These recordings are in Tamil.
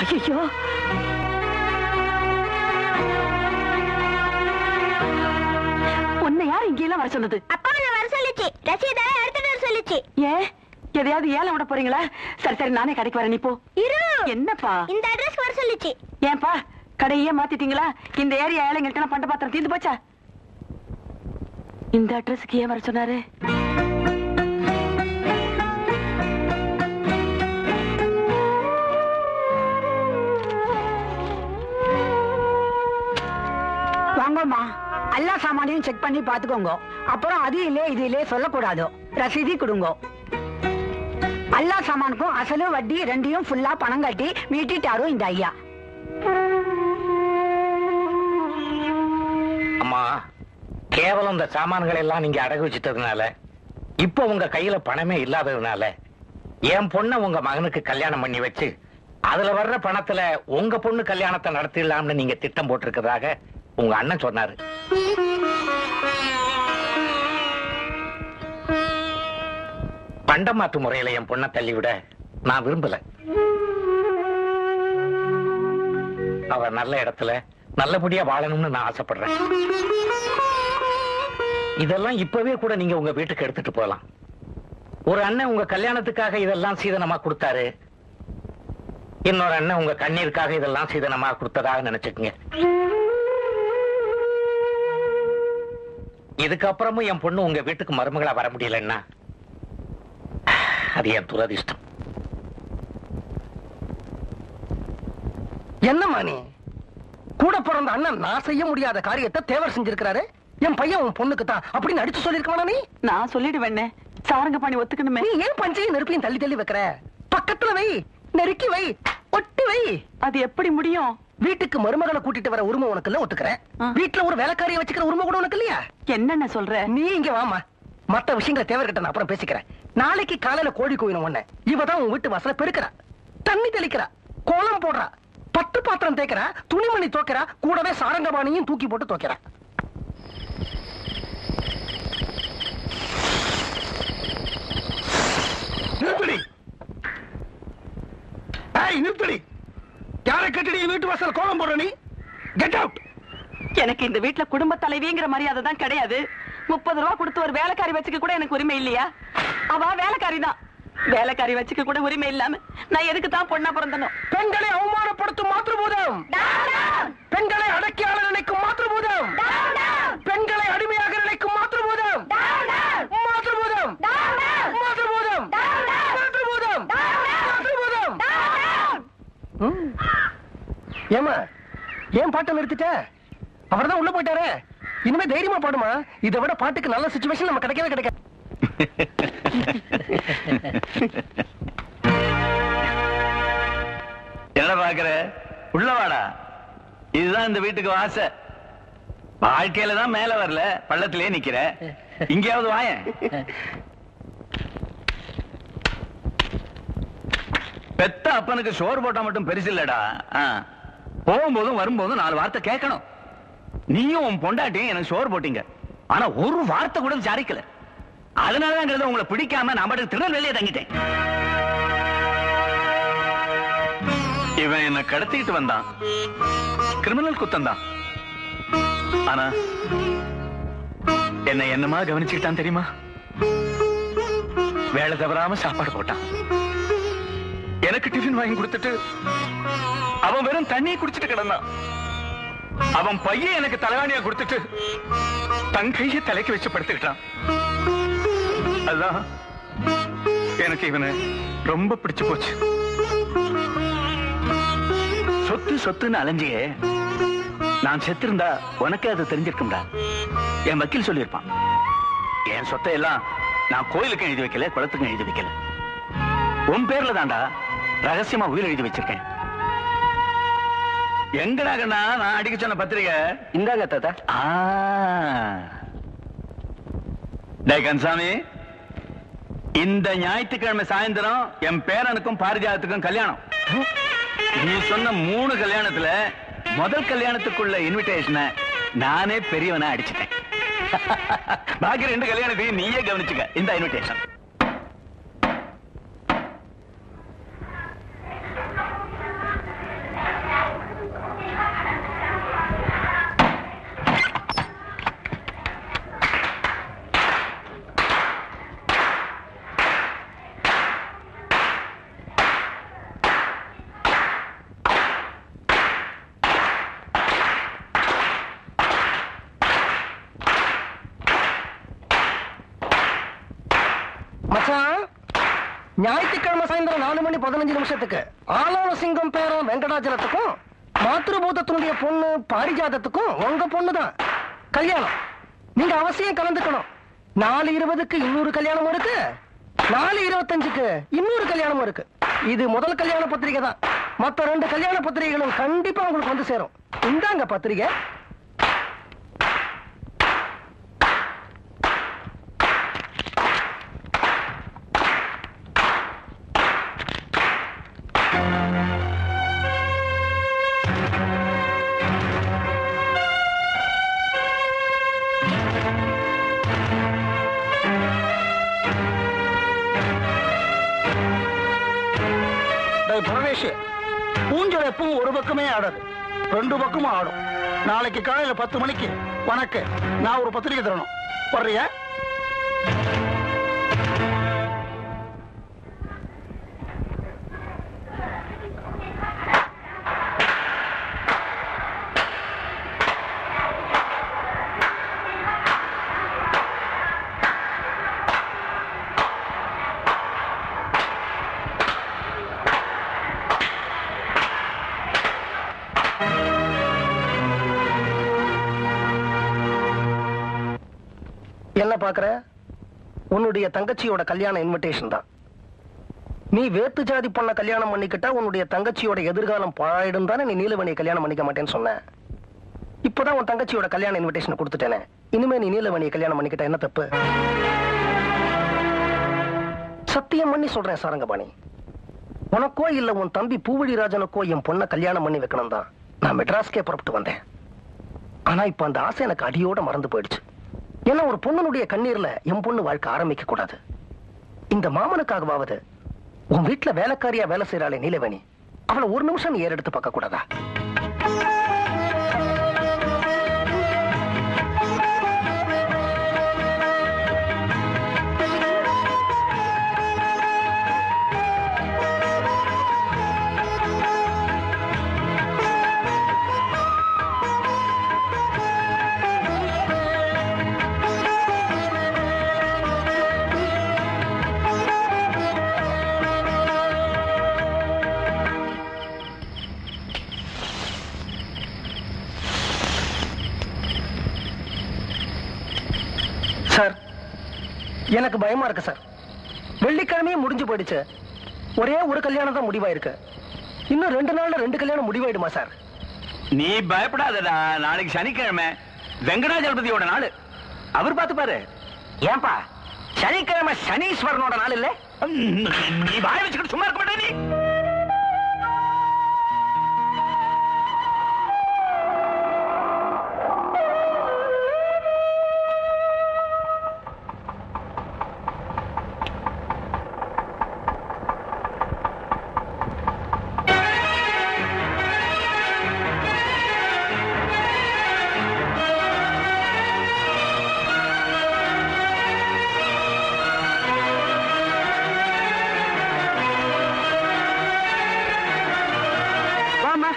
ஐயோ உன்னை யார் இங்கெல்லாம் வர சொன்னது அப்பா நான் வர சொல்லிச்சு ரசீதா எடுத்துட்டு வர சொல்லிச்சு ஏன் எதையாவது ஏலம் விட போறீங்களா சரி சரி நானே கடைக்கு வரேன் நீ போ இரு என்னப்பா இந்த அட்ரஸ் வர சொல்லிச்சு ஏன்பா கடையே மாத்திட்டீங்களா இந்த ஏரியா ஏழைங்கள்ட்ட பண்ட பாத்திரம் தீர்ந்து போச்சா இந்த அட்ரஸுக்கு ஏன் வர சொன்னாரு வாங்கம்மா எல்லா சாமானையும் செக் பண்ணி பாத்துக்கோங்க அப்புறம் அது இல்லே இது இல்லே சொல்லக்கூடாது ரசீதி கொடுங்க எல்லா சாமானுக்கும் அசலும் வட்டி ரெண்டையும் ஃபுல்லா பணம் கட்டி மீட்டிட்டாரும் இந்த ஐயா அம்மா கேவலம் இந்த சாமான்களை எல்லாம் நீங்க அடகு வச்சிட்டதுனால இப்போ உங்க கையில பணமே இல்லாததுனால என் பொண்ணை உங்க மகனுக்கு கல்யாணம் பண்ணி வச்சு அதுல வர்ற பணத்துல உங்க பொண்ணு கல்யாணத்தை நடத்திடலாம்னு நீங்க திட்டம் போட்டிருக்கிறதாக உங்க அண்ணன் சொன்னாரு பண்டமாத்து முறையில என் பொண்ணை தள்ளிவிட நான் விரும்பல அவ நல்ல இடத்துல நல்லபடியா வாழணும்னு நான் ஆசைப்படுறேன் இதெல்லாம் இப்பவே கூட நீங்க உங்க வீட்டுக்கு எடுத்துட்டு போகலாம் ஒரு அண்ணன் உங்க கல்யாணத்துக்காக இதெல்லாம் சீதனமா கொடுத்தாரு இன்னொரு அண்ணன் உங்க கண்ணீருக்காக இதெல்லாம் சீதனமா கொடுத்ததாக நினைச்சுக்கங்க இதுக்கப்புறமும் என் பொண்ணு உங்க வீட்டுக்கு மருமகளா வர முடியலன்னா அது என் துரதிர்ஷ்டம் என்னம்மா நீ கூட பிறந்த அண்ணன் நான் செய்ய முடியாத காரியத்தை தேவர் செஞ்சிருக்கிறாரு என் பையன் உன் பொண்ணுக்கு தான் அப்படின்னு அடிச்சு சொல்லிருக்கா நீ நான் சொல்லிடுவேண்ணே சாரங்க பண்ணி ஒத்துக்கணுமே நீ ஏன் பஞ்சையும் நெருப்பையும் தள்ளி தள்ளி வைக்கிற பக்கத்துல வை நெருக்கி வை ஒட்டி வை அது எப்படி முடியும் வீட்டுக்கு மருமகளை கூட்டிட்டு வர உரிமை உனக்கு இல்ல ஒத்துக்கிறேன் ஆ. வீட்டுல ஒரு வேலைக்காரியை வச்சுக்கிற உரிமை கூட உனக்கு இல்லையா என்னென்ன சொல்ற நீ இங்க வாமா மத்த விஷயங்களை தேவர்கிட்ட நான் அப்புறம் பேசிக்கிறேன் நாளைக்கு காலையில கோழி கோயிலும் ஒண்ணு இவதான் உன் வீட்டு வாசல பெருக்கிறா தண்ணி தெளிக்கிறா கோலம் போடுறா பத்து பாத்திரம் தேய்க்கிறா துணிமணி துவைக்கிறா கூடவே சாரங்கபாணியும் தூக்கி போட்டு துவைக்கிறா நிறுத்தடி ஏய் நிறுத்தடி யாரை கட்டடி வீட்டு வாசல் கோலம் போடுற நீ கெட் அவுட் எனக்கு இந்த வீட்ல குடும்ப தலைவிங்கிற மரியாதை தான் கிடையாது முப்பது ரூபா கொடுத்து ஒரு வேலைக்காரி வச்சுக்க கூட எனக்கு உரிமை இல்லையா அவ வேலைக்காரி தான் வேலைக்காரி வச்சுக்க கூட உரிமை இல்லாம நான் எதுக்கு தான் பொண்ணா பிறந்தனும் பெண்களை அவமானப்படுத்தும் மாத்திருபூதம் பெண்களை அடக்கி ஆள நினைக்கும் மாத்திருபூதம் பெண்களை அடிமையாக நினைக்கும் மாத்திருபூதம் மாத்திருபூதம் மாத்திருபூதம் மாத்திருபூதம் மாத்திருபூதம் ம். ஏம்மா ஏன் பாட்டை நிறுத்திட்ட அவர்தான் உள்ள போயிட்டாரே இனிமே தைரியமா பாடுமா இதை விட பாட்டுக்கு நல்ல சுச்சுவேஷன் நம்ம கிடைக்கவே கிடைக்காது என்ன பாக்குற உள்ள வாடா இதுதான் இந்த வீட்டுக்கு வாச வாழ்க்கையில தான் மேல வரல பள்ளத்திலே நிக்கிற இங்கேயாவது வாயேன் பெத்த அப்பனுக்கு சோறு போட்டா மட்டும் பெருசு இல்லடா ஆ. போகும்போதும் வரும்போதும் நாலு வார்த்தை கேட்கணும் நீயும் உன் பொண்டாட்டியும் எனக்கு சோறு போட்டீங்க ஆனா ஒரு வார்த்தை கூட விசாரிக்கல அதனாலதான் உங்களை பிடிக்காம நான் பாட்டுக்கு திருநெல்வேலியே தங்கிட்டேன் இவன் என்ன கடத்திட்டு வந்தான் கிரிமினல் குத்தம் தான் ஆனா என்ன என்னமா கவனிச்சுக்கிட்டான் தெரியுமா வேலை தவறாம சாப்பாடு போட்டான் எனக்கு டிஃபன் வாங்கி கொடுத்துட்டு அவன் வெறும் தண்ணியை குடிச்சிட்டு கிடந்தான் அவன் பையன் எனக்கு தலைவாணியா கொடுத்துட்டு தன் கையை தலைக்கு வச்சு படுத்துக்கிட்டான் அதான் எனக்கு இவனை ரொம்ப பிடிச்சு போச்சு சொத்து சொத்துன்னு அலைஞ்சியே நான் செத்திருந்தா உனக்கே அது தெரிஞ்சிருக்கும்டா என் வக்கீல் சொல்லியிருப்பான் என் சொத்தை எல்லாம் நான் கோயிலுக்கும் எழுதி வைக்கல குளத்துக்கும் எழுதி வைக்கல உன் பேர்ல தான்டா ரகசியமா உயிர் எழுதி வச்சிருக்கேன் எங்கடா கண்ணா நான் அடிக்க சொன்ன பத்திரிகை இந்தாங்க தாத்தா ஆ. டேய் கன்சாமி இந்த ஞாயிற்றுக்கிழமை சாயந்தரம் என் பேரனுக்கும் பாரிஜாதத்துக்கும் கல்யாணம் நீ சொன்ன மூணு கல்யாணத்துல முதல் கல்யாணத்துக்குள்ள இன்விடேஷனை நானே பெரியவனா அடிச்சிட்டேன் பாக்கி ரெண்டு கல்யாணத்தையும் நீயே கவனிச்சுக்க இந்த இன்விடேஷன் மச்சான் ஞாயிற்றுக்கிழமை சாயந்தரம் நாலு மணி பதினஞ்சு நிமிஷத்துக்கு ஆலோல சிங்கம் பேரும் வெங்கடாச்சலத்துக்கும் மாத்ருபூதத்தினுடைய பொண்ணு பாரிஜாதத்துக்கும் உங்க பொண்ணுதான் கல்யாணம் நீங்க அவசியம் கலந்துக்கணும் நாலு இருபதுக்கு இன்னொரு கல்யாணமும் இருக்கு நாலு இருபத்தஞ்சுக்கு இன்னொரு கல்யாணமும் இருக்கு இது முதல் கல்யாண பத்திரிகை தான் மத்த ரெண்டு கல்யாண பத்திரிகைகளும் கண்டிப்பா உங்களுக்கு வந்து சேரும் இந்தாங்க பத்திரிகை டேய் பரமேஷ் ஊஞ்சல் எப்பவும் ஒரு பக்கமே ஆடாது ரெண்டு பக்கமும் ஆடும் நாளைக்கு காலையில பத்து மணிக்கு உனக்கு நான் ஒரு பத்திரிக்கை தரணும் வர்றியா என்ன பாக்குற உன்னுடைய தங்கச்சியோட கல்யாண இன்விடேஷன் தான் நீ வேத்து ஜாதி பொண்ண கல்யாணம் பண்ணிக்கிட்டா உன்னுடைய தங்கச்சியோட எதிர்காலம் பாழாயிடும் தானே நீ நீலவணியை கல்யாணம் பண்ணிக்க மாட்டேன்னு சொன்ன இப்பதான் உன் தங்கச்சியோட கல்யாண இன்விடேஷன் கொடுத்துட்டேனே இனிமே நீ நீலவணியை கல்யாணம் பண்ணிக்கிட்ட என்ன தப்பு சத்தியம் பண்ணி சொல்றேன் சாரங்கபாணி உனக்கோ இல்ல உன் தம்பி பூவழி ராஜனுக்கோ என் பொண்ணை கல்யாணம் பண்ணி வைக்கணும் தான் நான் மெட்ராஸ்க்கே புறப்பட்டு வந்தேன் ஆனா இப்ப அந்த ஆசை எனக்கு அடியோட மறந்து போயிடுச்சு ஏன்னா ஒரு பொண்ணுடைய கண்ணீர்ல என் பொண்ணு வாழ்க்கை ஆரம்பிக்க கூடாது இந்த மாமனுக்காகவாவது உன் வீட்டுல வேலைக்காரியா வேலை செய்யறாளே நீலவேணி அவளை ஒரு நிமிஷம் நீ ஏறெடுத்து பார்க்க கூடாதா சார் எனக்கு பயமா இருக்கு சார் வெள்ளிக்கிழமையே முடிஞ்சு போயிடுச்சு ஒரே ஒரு கல்யாணம் தான் முடிவாயிருக்கு இன்னும் ரெண்டு நாள்ல ரெண்டு கல்யாணம் முடிவாயிடுமா சார் நீ பயப்படாதடா நாளைக்கு சனிக்கிழமை வெங்கடாஜலபதியோட நாள் அவர் பார்த்து பாரு ஏன்பா சனிக்கிழமை சனீஸ்வரனோட நாள் இல்ல நீ வாய வச்சுக்கிட்டு சும்மா இருக்க மாட்டே நீ வாமா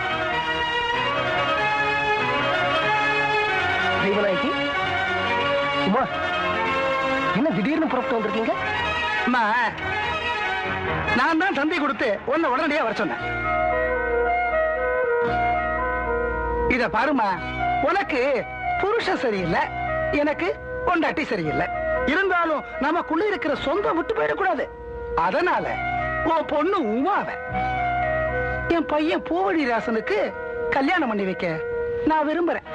தெய்வநாயகி உமா என்ன திடீர்னு புறப்பட்டு வந்திருக்கீங்க அம்மா நான் தான் தந்தி கொடுத்து உன்னை உடனடியா வர சொன்னேன் இத பாருமா உனக்கு புருஷன் சரியில்லை எனக்கு பொண்டாட்டி சரியில்லை இருந்தாலும் நமக்குள்ள இருக்கிற சொந்தம் விட்டு போயிடக்கூடாது அதனால உன் பொண்ணு உமாவ என் பையன் பூவழி ராசனுக்கு கல்யாணம் பண்ணி வைக்க நான் விரும்புறேன்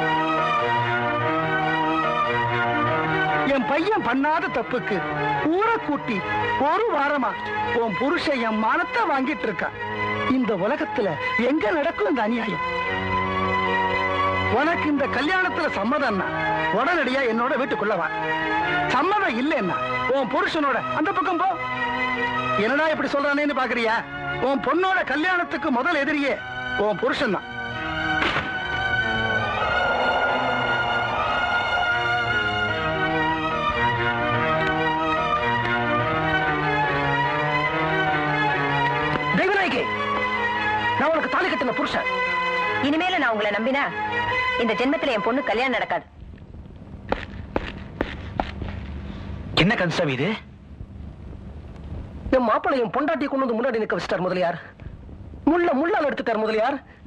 என் பையன் பண்ணாத தப்புக்கு ஊரை கூட்டி ஒரு வாரமா உன் புருஷன் என் மானத்தை வாங்கிட்டு இருக்கான் இந்த உலகத்துல எங்க நடக்கும் இந்த அநியாயம் உனக்கு இந்த கல்யாணத்துல சம்மதம்னா உடனடியா என்னோட வீட்டுக்குள்ள வா சம்மதம் இல்லைன்னா உன் புருஷனோட அந்த பக்கம் போ என்னடா இப்படி சொல்றானேன்னு பாக்குறியா உன் பொண்ணோட கல்யாணத்துக்கு முதல் எதிரியே உன் புருஷன் தான் தெய்வநாயகி நான் உனக்கு தாலி கட்டின புருஷன் இனிமேல நான் உங்களை நம்பினா இந்த ஜென்மத்துல என் பொண்ணு கல்யாணம் நடக்காது என்ன கன்சாமி இது என் மாப்பிள்ளை என் பொண்டாட்டி கொண்டு வந்து முன்னாடி நிக்க வச்சிட்டார் முதலியார் முள்ள முள்ளால் எடுத்துட்டார் முதலியார்